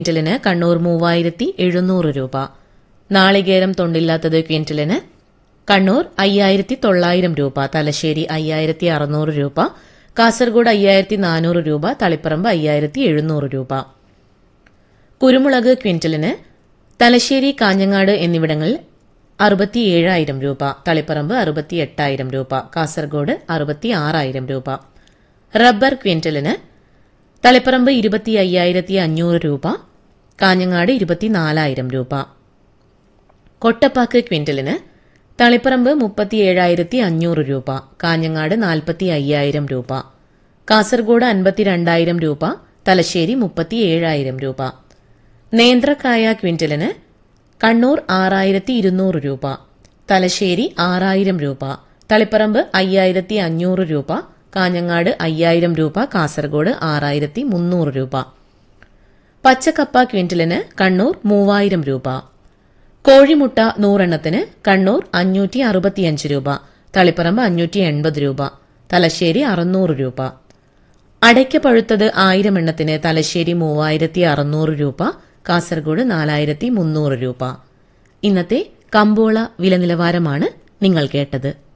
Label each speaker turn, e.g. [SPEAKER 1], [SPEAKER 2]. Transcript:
[SPEAKER 1] ക്വിന്റലിന് കണ്ണൂർ മൂവായിരത്തി എഴുന്നൂറ് രൂപ നാളികേരം തൊണ്ടില്ലാത്തത് ക്വിന്റലിന് കണ്ണൂർ അയ്യായിരത്തി തൊള്ളായിരം രൂപ തലശ്ശേരി അയ്യായിരത്തി അറുന്നൂറ് രൂപ കാസർഗോഡ് അയ്യായിരത്തി നാനൂറ് രൂപ തളിപ്പറമ്പ് അയ്യായിരത്തി എഴുന്നൂറ് രൂപ കുരുമുളക് ക്വിന്റലിന് തലശ്ശേരി കാഞ്ഞങ്ങാട് എന്നിവിടങ്ങളിൽ അറുപത്തിയേഴായിരം രൂപ തളിപ്പറമ്പ് അറുപത്തി എട്ടായിരം രൂപ കാസർഗോഡ് അറുപത്തി ആറായിരം രൂപ റബ്ബർ ക്വിന്റലിന് തളിപ്പറമ്പ് ഇരുപത്തി അയ്യായിരത്തി അഞ്ഞൂറ് രൂപ കാഞ്ഞങ്ങാട് ഇരുപത്തിനാലായിരം രൂപ കൊട്ടപ്പാക്ക് ക്വിന്റലിന് തളിപ്പറമ്പ് മുപ്പത്തിയേഴായിരത്തി അഞ്ഞൂറ് രൂപ കാഞ്ഞങ്ങാട് നാൽപ്പത്തി അയ്യായിരം രൂപ കാസർഗോഡ് അൻപത്തിരണ്ടായിരം രൂപ തലശ്ശേരി മുപ്പത്തിയേഴായിരം രൂപ നേന്ത്രക്കായ ക്വിന്റലിന് കണ്ണൂർ ആറായിരത്തി ഇരുന്നൂറ് രൂപ തലശ്ശേരി ആറായിരം രൂപ തളിപ്പറമ്പ് അയ്യായിരത്തി അഞ്ഞൂറ് രൂപ കാഞ്ഞങ്ങാട് അയ്യായിരം രൂപ കാസർഗോഡ് ആറായിരത്തി മുന്നൂറ് രൂപ പച്ചക്കപ്പ ക്വിന്റലിന് കണ്ണൂർ മൂവായിരം രൂപ കോഴിമുട്ട നൂറെണ്ണത്തിന് കണ്ണൂർ അഞ്ഞൂറ്റി അറുപത്തിയഞ്ച് രൂപ തളിപ്പറമ്പ് അഞ്ഞൂറ്റി എൺപത് രൂപ തലശ്ശേരി അറുന്നൂറ് രൂപ അടയ്ക്ക പഴുത്തത് ആയിരം എണ്ണത്തിന് തലശ്ശേരി മൂവായിരത്തി അറുന്നൂറ് രൂപ കാസർഗോഡ് നാലായിരത്തി മുന്നൂറ് രൂപ ഇന്നത്തെ കമ്പോള വില നിലവാരമാണ് നിങ്ങൾ കേട്ടത്